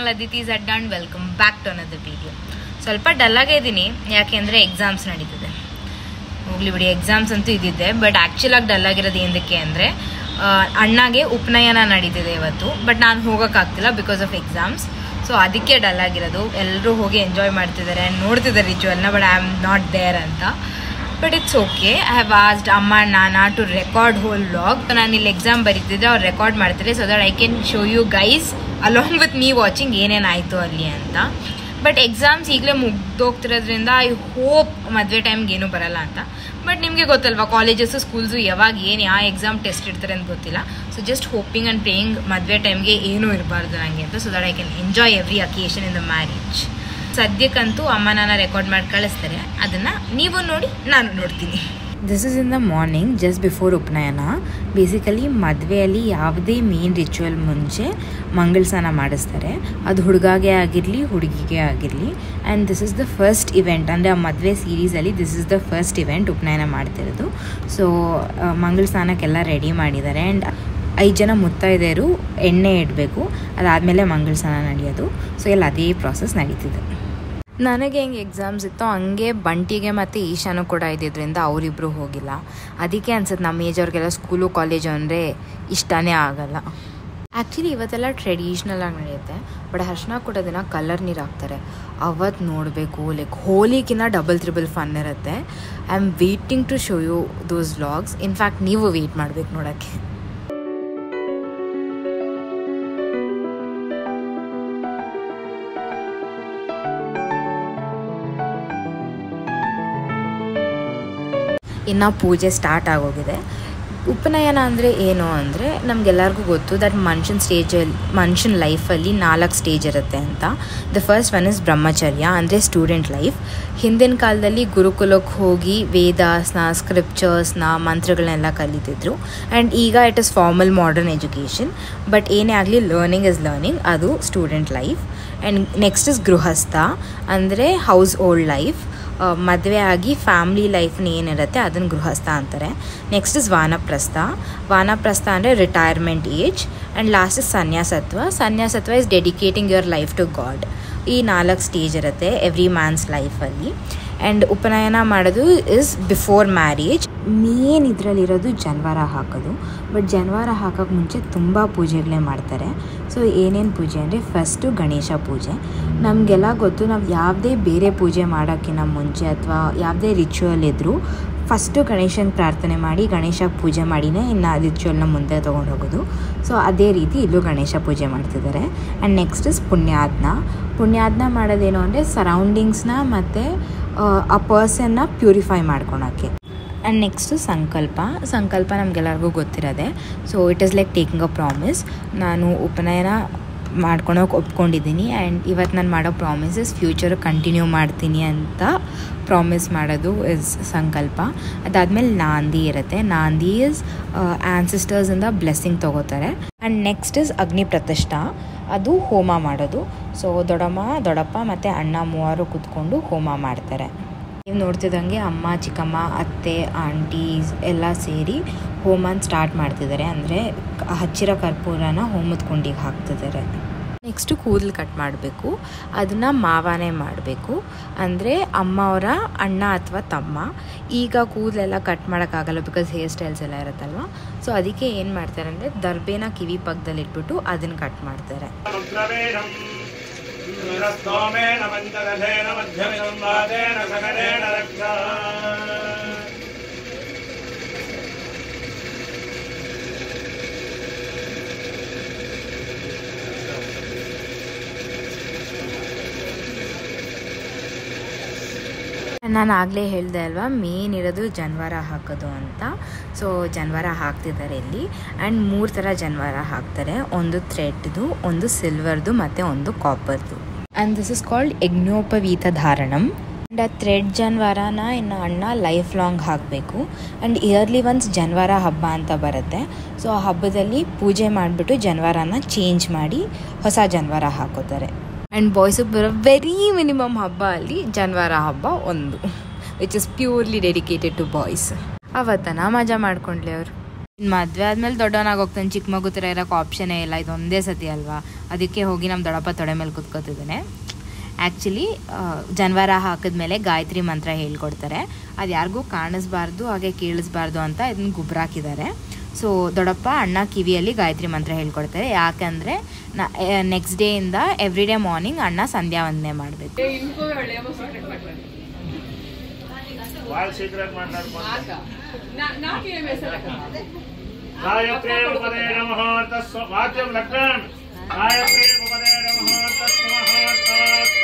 channel Aditi Z and welcome back to ಅನ್ನೋದು video ಸ್ವಲ್ಪ ಡಲ್ಲಾಗೇ ಇದ್ದೀನಿ ಯಾಕೆಂದರೆ ಎಕ್ಸಾಮ್ಸ್ ನಡೀತಿದೆ ಹೋಗ್ಲಿ ಬಿಡಿ ಎಕ್ಸಾಮ್ಸ್ ಅಂತೂ ಇದ್ದಿದ್ದೆ ಬಟ್ ಆ್ಯಕ್ಚುಲಾಗಿ ಡಲ್ಲಾಗಿರೋದು ಏನಕ್ಕೆ ಅಂದರೆ ಅಣ್ಣಗೆ ಉಪನಯನ ನಡೀತಿದೆ ಇವತ್ತು ಬಟ್ ನಾನು ಹೋಗೋಕ್ಕಾಗ್ತಿಲ್ಲ ಬಿಕಾಸ್ ಆಫ್ ಎಕ್ಸಾಮ್ಸ್ ಸೊ ಅದಕ್ಕೆ ಡಲ್ ಆಗಿರೋದು ಎಲ್ಲರೂ ಹೋಗಿ ಎಂಜಾಯ್ ಮಾಡ್ತಿದ್ದಾರೆ ನೋಡ್ತಿದ್ದಾರೆ ರಿಚುವಲ್ನ but I am not there ಅಂತ but it's okay I have asked ಅಮ್ಮ ನಾನಾ ಟು ರೆಕಾರ್ಡ್ ಹೋಲ್ ವ್ಲಾಗ್ ನಾನು ಇಲ್ಲಿ ಎಕ್ಸಾಮ್ ಬರೀತಿದ್ದೆ ಅವ್ರು ರೆಕಾರ್ಡ್ ಮಾಡ್ತಾರೆ so that I can show you guys along with me watching ಏನೇನಾಯಿತು ಅಲ್ಲಿ ಅಂತ ಬಟ್ ಎಕ್ಸಾಮ್ಸ್ ಈಗಲೇ ಮುಗ್ದೋಗ್ತಿರೋದ್ರಿಂದ ಐ ಹೋಪ್ ಮದುವೆ ಟೈಮ್ಗೆ ಏನೂ ಬರಲ್ಲ ಅಂತ ಬಟ್ ನಿಮಗೆ ಗೊತ್ತಲ್ವಾ ಕಾಲೇಜಸ್ಸು ಸ್ಕೂಲ್ಸು ಯಾವಾಗ ಏನು ಯಾವ ಎಕ್ಸಾಮ್ ಟೆಸ್ಟ್ ಇರ್ತಾರೆ ಅಂತ ಗೊತ್ತಿಲ್ಲ so just hoping and praying ಮದುವೆ ಟೈಮ್ಗೆ ಏನೂ ಇರಬಾರ್ದು ನನಗೆ ಅಂತ so that I can enjoy every occasion in the marriage ಸದ್ಯಕ್ಕಂತೂ ಅಮ್ಮ ನಾನು ರೆಕಾರ್ಡ್ ಮಾಡಿ ಕಳಿಸ್ತಾರೆ ಅದನ್ನು ನೀವು ನೋಡಿ ನಾನು ನೋಡ್ತೀನಿ this is in the morning just before upanayana basically ಮದುವೆಯಲ್ಲಿ ಯಾವುದೇ ಮೇನ್ ರಿಚುವಲ್ ಮುಂಚೆ ಮಂಗಳ ಸ್ನಾನ ಮಾಡಿಸ್ತಾರೆ ಅದು ಹುಡುಗಾಗೆ ಆಗಿರಲಿ ಹುಡುಗಿಗೆ ಆಗಿರಲಿ and this is the first event ಅಂದರೆ ಆ ಮದುವೆ ಸೀರೀಸಲ್ಲಿ this is the first event upanayana ಮಾಡ್ತಿರೋದು ಸೊ ಮಂಗಳ ಸ್ನಾನಕ್ಕೆಲ್ಲ ರೆಡಿ ಮಾಡಿದ್ದಾರೆ ಆ್ಯಂಡ್ ಐದು ಜನ ಮುತ್ತೈದೆಯರು ಎಣ್ಣೆ ಇಡಬೇಕು ಅದಾದಮೇಲೆ ಮಂಗಳ ಸ್ನಾನ ನಡೆಯೋದು ಸೊ ಎಲ್ಲ ಅದೇ ಪ್ರಾಸೆಸ್ ನಡೀತಿದೆ ನನಗೆ ಹೆಂಗೆ ಎಕ್ಸಾಮ್ಸ್ ಇತ್ತೋ ಹಂಗೆ ಬಂಟಿಗೆ ಮತ್ತು ಈಶಾನು ಕೂಡ ಇದ್ದಿದ್ದರಿಂದ ಅವರಿಬ್ಬರು ಹೋಗಿಲ್ಲ ಅದಕ್ಕೆ ಅನ್ಸುತ್ತೆ ನಮ್ಮ ಏಜ್ ಅವ್ರಿಗೆಲ್ಲ ಸ್ಕೂಲು ಕಾಲೇಜು ಅಂದರೆ ಇಷ್ಟನೇ ಆಗಲ್ಲ ಆ್ಯಕ್ಚುಲಿ ಇವತ್ತೆಲ್ಲ ಟ್ರೆಡಿಷ್ನಲ್ ಆಗಿ ನಡೆಯುತ್ತೆ ಬಟ್ ಅರ್ಶಿನ ಕೊಡೋದಿನ ಕಲರ್ ನೀರು ಹಾಕ್ತಾರೆ ಅವತ್ತು ನೋಡಬೇಕು ಲೈಕ್ ಹೋಲಿಗಿನ್ನ ಡಬಲ್ ತ್ರಿಬಲ್ ಫನ್ ಇರುತ್ತೆ I am waiting to show you those vlogs in fact ನೀವು ವೆಯ್ಟ್ ಮಾಡಬೇಕು ನೋಡೋಕ್ಕೆ ಇನ್ನು ಪೂಜೆ ಸ್ಟಾರ್ಟ್ ಆಗೋಗಿದೆ ಉಪನಯನ ಅಂದರೆ ಏನು ಅಂದರೆ ನಮಗೆಲ್ಲರಿಗೂ ಗೊತ್ತು ದಟ್ ಮನುಷ್ಯನ ಸ್ಟೇಜಲ್ಲಿ ಮನುಷ್ಯನ ಲೈಫಲ್ಲಿ ನಾಲ್ಕು ಸ್ಟೇಜ್ ಇರುತ್ತೆ ಅಂತ ದ ಫಸ್ಟ್ ಒನ್ ಇಸ್ ಬ್ರಹ್ಮಚರ್ಯ ಅಂದರೆ ಸ್ಟೂಡೆಂಟ್ ಲೈಫ್ ಹಿಂದಿನ ಕಾಲದಲ್ಲಿ ಗುರುಕುಲಕ್ಕೆ ಹೋಗಿ ವೇದಾಸ್ನ ಸ್ಕ್ರಿಪ್ಚರ್ಸ್ನ ಮಂತ್ರಗಳನ್ನೆಲ್ಲ ಕಲಿತಿದ್ರು ಆ್ಯಂಡ್ ಈಗ it is formal modern education but ಏನೇ ಆಗಲಿ ಲರ್ನಿಂಗ್ ಇಸ್ ಲರ್ನಿಂಗ್ ಅದು student life and next is ಗೃಹಸ್ಥ ಅಂದರೆ ಹೌಸ್ ಓಲ್ಡ್ ಲೈಫ್ ಮದುವೆ ಆಗಿ ಫ್ಯಾಮ್ಲಿ ಲೈಫ್ನ ಏನಿರುತ್ತೆ ಅದನ್ನು ಗೃಹಸ್ಥ ಅಂತಾರೆ ನೆಕ್ಸ್ಟ್ ಇಸ್ ವಾನಪ್ರಸ್ಥ ವಾನಪ್ರಸ್ಥ ಅಂದರೆ retirement age and last is ಸನ್ಯಾಸತ್ವ ಸನ್ಯಾಸತ್ವ is dedicating your life to God ಈ ನಾಲ್ಕು ಸ್ಟೇಜ್ ಇರುತ್ತೆ ಎವ್ರಿ ಮ್ಯಾನ್ಸ್ ಲೈಫಲ್ಲಿ ಆ್ಯಂಡ್ ಉಪನಯನ ಮಾಡೋದು ಇಸ್ ಬಿಫೋರ್ ಮ್ಯಾರೇಜ್ ಮೇನ್ ಇದರಲ್ಲಿರೋದು ಜನ್ವಾರ ಹಾಕೋದು ಬಟ್ ಜನ್ವಾರ ಹಾಕೋಕ್ಕೆ ಮುಂಚೆ ತುಂಬ ಪೂಜೆಗಳೇ ಮಾಡ್ತಾರೆ ಸೊ ಏನೇನು ಪೂಜೆ ಅಂದರೆ ಫಸ್ಟು ಗಣೇಶ ಪೂಜೆ ನಮಗೆಲ್ಲ ಗೊತ್ತು ನಾವು ಯಾವುದೇ ಬೇರೆ ಪೂಜೆ ಮಾಡೋಕ್ಕಿಂತ ಮುಂಚೆ ಅಥವಾ ಯಾವುದೇ ರಿಚುವಲ್ ಇದ್ದರೂ ಫಸ್ಟು ಗಣೇಶನ ಪ್ರಾರ್ಥನೆ ಮಾಡಿ ಗಣೇಶ ಪೂಜೆ ಮಾಡಿನೇ ಇನ್ನು ರಿಚುವಲ್ನ ಮುಂದೆ ತೊಗೊಂಡು ಹೋಗೋದು ಸೊ ಅದೇ ರೀತಿ ಇಲ್ಲೂ ಗಣೇಶ ಪೂಜೆ ಮಾಡ್ತಿದ್ದಾರೆ ಆ್ಯಂಡ್ ನೆಕ್ಸ್ಟ್ ಇಸ್ ಪುಣ್ಯಾದ್ನ ಪುಣ್ಯಾದ್ನ ಮಾಡೋದೇನು ಅಂದರೆ ಸರೌಂಡಿಂಗ್ಸ್ನ ಮತ್ತು ಆ ಪರ್ಸನ್ನ ಪ್ಯೂರಿಫೈ ಮಾಡ್ಕೊಳಕ್ಕೆ ಆ್ಯಂಡ್ ನೆಕ್ಸ್ಟು ಸಂಕಲ್ಪ ಸಂಕಲ್ಪ ನಮಗೆಲ್ಲರಿಗೂ ಗೊತ್ತಿರೋದೆ so it is like taking a promise ನಾನು ಉಪನಯನ ಮಾಡ್ಕೊಳೋಕೆ ಒಪ್ಕೊಂಡಿದ್ದೀನಿ ಆ್ಯಂಡ್ ಇವತ್ತು ನಾನು ಮಾಡೋ ಪ್ರಾಮಿಸಸ್ ಫ್ಯೂಚರ್ ಕಂಟಿನ್ಯೂ ಮಾಡ್ತೀನಿ ಅಂತ ಪ್ರಾಮಿಸ್ ಮಾಡೋದು ಇಸ್ ಸಂಕಲ್ಪ ಅದಾದಮೇಲೆ ನಾಂದಿ ಇರುತ್ತೆ ನಾಂದಿ ಇಸ್ ಆ್ಯನ್ಸಿಸ್ಟರ್ಸಿಂದ ಬ್ಲೆಸ್ಸಿಂಗ್ ತೊಗೋತಾರೆ ಆ್ಯಂಡ್ ನೆಕ್ಸ್ಟ್ ಇಸ್ ಅಗ್ನಿ ಪ್ರತಿಷ್ಠಾ ಅದು ಹೋಮ ಮಾಡೋದು ಸೊ ದೊಡ್ಡಮ್ಮ ದೊಡ್ಡಪ್ಪ ಮತ್ತು ಅಣ್ಣ ಮೂವರು ಕೂತ್ಕೊಂಡು ಹೋಮ ಮಾಡ್ತಾರೆ ನೀವು ನೋಡ್ತಿದ್ದಂಗೆ ಅಮ್ಮ ಚಿಕ್ಕಮ್ಮ ಅತ್ತೆ ಆಂಟೀಸ್ ಎಲ್ಲ ಸೇರಿ ಹೋಮನ ಸ್ಟಾರ್ಟ್ ಮಾಡ್ತಿದ್ದಾರೆ ಅಂದರೆ ಹಚ್ಚಿರೋ ಕರ್ಪೂರನ ಹೋಮದ ಕುಂಡಿಗೆ ಹಾಕ್ತಿದ್ದಾರೆ ನೆಕ್ಸ್ಟು ಕೂದಲು ಕಟ್ ಮಾಡಬೇಕು ಅದನ್ನು ಮಾವಾನೇ ಮಾಡಬೇಕು ಅಂದರೆ ಅಮ್ಮ ಅವರ ಅಣ್ಣ ಅಥವಾ ತಮ್ಮ ಈಗ ಕೂದಲೆಲ್ಲ ಕಟ್ ಮಾಡೋಕ್ಕಾಗಲ್ಲ ಬಿಕಾಸ್ ಹೇರ್ ಸ್ಟೈಲ್ಸ್ ಎಲ್ಲ ಇರುತ್ತಲ್ವ ಸೊ ಅದಕ್ಕೆ ಏನು ಮಾಡ್ತಾರೆ ಅಂದರೆ ದರ್ಬೇನ ಕಿವಿ ಪಕ್ಕದಲ್ಲಿ ಇಟ್ಬಿಟ್ಟು ಅದನ್ನು ಕಟ್ ಮಾಡ್ತಾರೆ रुद्रवेणम् इन्द्रस्तोमेन पञ्चदशेन मध्यमिदं वादेन सकलेन रक्षा ನಾನು ಆಗಲೇ ಹೇಳಿದೆ ಅಲ್ವಾ ಮೇನ್ ಇರೋದು ಜನ್ವಾರ ಹಾಕೋದು ಅಂತ ಸೊ ಜನ್ವಾರ ಹಾಕ್ತಿದ್ದಾರೆ ಇಲ್ಲಿ ಆ್ಯಂಡ್ ಮೂರು ಥರ ಜನ್ವಾರ ಹಾಕ್ತಾರೆ ಒಂದು ಥ್ರೆಡ್ದು ಒಂದು ಸಿಲ್ವರ್ದು ಮತ್ತು ಒಂದು ಕಾಪರ್ದು ಆ್ಯಂಡ್ ದಿಸ್ ಇಸ್ ಕಾಲ್ಡ್ ಯಜ್ಞೋಪವೀತ ಧಾರಣಂ ಆ್ಯಂಡ್ ಆ ಥ್ರೆಡ್ ಜನ್ವಾರನ ಇನ್ನು ಅಣ್ಣ ಲೈಫ್ ಲಾಂಗ್ ಹಾಕಬೇಕು ಆ್ಯಂಡ್ ಇಯರ್ಲಿ ಒನ್ಸ್ ಜನ್ವಾರ ಹಬ್ಬ ಅಂತ ಬರುತ್ತೆ ಸೊ ಆ ಹಬ್ಬದಲ್ಲಿ ಪೂಜೆ ಮಾಡಿಬಿಟ್ಟು ಜನ್ವಾರನ ಚೇಂಜ್ ಮಾಡಿ ಹೊಸ ಜನ್ವಾರ ಹಾಕೋತಾರೆ ಆ್ಯಂಡ್ ಬಾಯ್ಸಿಗೆ ಬರೋ ವೆರಿ ಮಿನಿಮಮ್ ಹಬ್ಬ ಅಲ್ಲಿ ಜನ್ವಾರ ಹಬ್ಬ ಒಂದು which is purely dedicated to boys ಅವತ್ತನ ಮಜಾ ಮಾಡ್ಕೊಂಡ್ಲಿ ಅವರು ಇನ್ನು ಮದುವೆ ಆದಮೇಲೆ ದೊಡ್ಡವನಾಗಿ ಹೋಗ್ತಾನೆ ಚಿಕ್ಕ ಮಗು ಥರ ಇರೋಕೆ ಆಪ್ಷನೇ ಇಲ್ಲ ಇದು ಒಂದೇ ಸತಿ ಅಲ್ವಾ ಅದಕ್ಕೆ ಹೋಗಿ ನಮ್ಮ ದೊಡ್ಡಪ್ಪ ತೊಡೆ ಮೇಲೆ ಕುತ್ಕೋತಿದ್ದಾನೆ ಆ್ಯಕ್ಚುಲಿ ಜನವಾರ ಹಾಕಿದ್ಮೇಲೆ ಗಾಯತ್ರಿ ಮಂತ್ರ ಹೇಳ್ಕೊಡ್ತಾರೆ ಅದು ಯಾರಿಗೂ ಕಾಣಿಸ್ಬಾರ್ದು ಹಾಗೆ ಕೇಳಿಸ್ಬಾರ್ದು ಅಂತ ಇದನ್ನ ಗುಬ್ರಾಕಿದ್ದಾರೆ ಸೊ ದೊಡ್ಡಪ್ಪ ಅಣ್ಣ ಕಿವಿಯಲ್ಲಿ ಗಾಯತ್ರಿ ಮಂತ್ರ ಹೇಳ್ಕೊಡ್ತಾರೆ ಯಾಕಂದರೆ ನಾ ನೆಕ್ಸ್ಟ್ ಡೇಯಿಂದ ಎವ್ರಿ ಡೇ ಮಾರ್ನಿಂಗ್ ಅಣ್ಣ ಸಂಧ್ಯಾ ವಂದನೆ ಮಾಡಬೇಕು వాళ్ళు సీక్రెట్ మాట్లాడుకుంటారు గాయత్రీ ఉపదే నమః తస్వ వాద్యం లగ్నం గాయత్రీ ఉపదే నమః తస్వ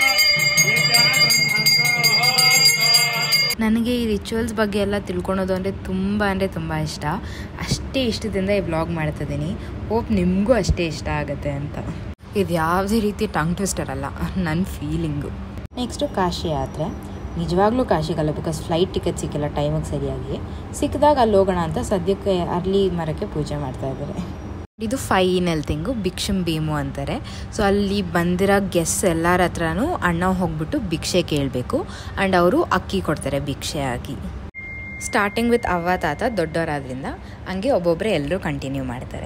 ನನಗೆ ಈ ರಿಚುವಲ್ಸ್ ಬಗ್ಗೆ ಎಲ್ಲ ತಿಳ್ಕೊಳೋದು ಅಂದರೆ ತುಂಬ ಅಂದರೆ ತುಂಬ ಇಷ್ಟ ಅಷ್ಟೇ ಇಷ್ಟದಿಂದ ಈ ವ್ಲಾಗ್ ಮಾಡ್ತಿದ್ದೀನಿ ಹೋಪ್ ನಿಮಗೂ ಅಷ್ಟೇ ಇಷ್ಟ ಆಗುತ್ತೆ ಅಂತ ಇದು ಯಾವುದೇ ರೀತಿ ಟಂಗ್ ಟ್ವಿಸ್ಟರ್ ಅಲ್ಲ ನನ್ನ ಫೀಲಿಂಗು ನೆಕ್ಸ್ಟು ಕಾಶಿ ಯಾತ್ರೆ ನಿಜವಾಗ್ಲೂ ಕಾಶಿಗಲ್ಲ ಬಿಕಾಸ್ ಫ್ಲೈಟ್ ಟಿಕೆಟ್ ಸಿಕ್ಕಿಲ್ಲ ಟೈಮಿಗೆ ಸರಿಯಾಗಿ ಸಿಕ್ಕಿದಾಗ ಅಲ್ಲಿ ಹೋಗೋಣ ಅಂತ ಸದ್ಯಕ್ಕೆ ಅರ್ಲಿ ಮರಕ್ಕೆ ಪೂಜೆ ಮಾಡ್ತಾ ಇದ್ದಾರೆ ಇದು ಫೈನಲ್ ಥಿಂಗು ಭಿಕ್ಷಂ ಭೀಮು ಅಂತಾರೆ ಸೊ ಅಲ್ಲಿ ಬಂದಿರೋ ಗೆಸ್ ಎಲ್ಲರ ಹತ್ರನೂ ಅಣ್ಣ ಹೋಗ್ಬಿಟ್ಟು ಭಿಕ್ಷೆ ಕೇಳಬೇಕು ಆ್ಯಂಡ್ ಅವರು ಅಕ್ಕಿ ಕೊಡ್ತಾರೆ ಭಿಕ್ಷೆ ಆಗಿ ಸ್ಟಾರ್ಟಿಂಗ್ ವಿತ್ ಅವ್ವ ತಾತ ದೊಡ್ಡವರಾದ್ರಿಂದ ಹಂಗೆ ಒಬ್ಬೊಬ್ಬರೇ ಎಲ್ಲರೂ ಕಂಟಿನ್ಯೂ ಮಾಡ್ತಾರೆ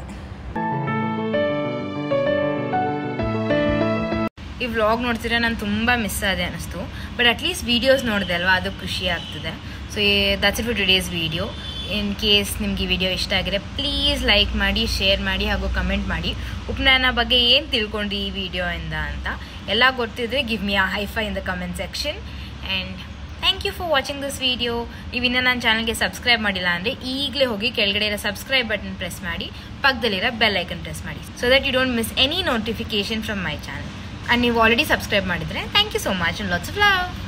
ಈ ವ್ಲಾಗ್ ನೋಡ್ತಿದ್ರೆ ನಾನು ತುಂಬ ಮಿಸ್ ಆದೆ ಅನ್ನಿಸ್ತು ಬಟ್ ಅಟ್ಲೀಸ್ಟ್ ವೀಡಿಯೋಸ್ ನೋಡಿದೆ ಅಲ್ವಾ ಅದು ಖುಷಿ ಆಗ್ತದೆ so that's it for today's video in case ನಿಮ್ಗೆ ಈ ವಿಡಿಯೋ ಇಷ್ಟ ಆಗಿದ್ರೆ ಪ್ಲೀಸ್ ಲೈಕ್ ಮಾಡಿ ಶೇರ್ ಮಾಡಿ ಹಾಗೂ ಕಮೆಂಟ್ ಮಾಡಿ ಉಪನಯನ ಬಗ್ಗೆ ಏನು ತಿಳ್ಕೊಂಡ್ರಿ ಈ ವಿಡಿಯೋಯಿಂದ ಅಂತ ಎಲ್ಲ ಗೊತ್ತಿದ್ರೆ give me a high five in the comment section and thank you for watching this video ನೀವು ಇನ್ನೂ ನನ್ನ ಚಾನಲ್ಗೆ ಸಬ್ಸ್ಕ್ರೈಬ್ ಮಾಡಿಲ್ಲ ಅಂದರೆ ಈಗಲೇ ಹೋಗಿ ಕೆಳಗಡೆ ಇರೋ ಸಬ್ಸ್ಕ್ರೈಬ್ ಬಟನ್ ಪ್ರೆಸ್ ಮಾಡಿ ಪಕ್ಕದಲ್ಲಿರೋ ಬೆಲ್ ಐಕನ್ ಪ್ರೆಸ್ ಮಾಡಿ so that you don't miss any notification from my channel and ನೀವು ಆಲ್ರೆಡಿ ಸಬ್ಸ್ಕ್ರೈಬ್ ಮಾಡಿದರೆ thank you so much lots of love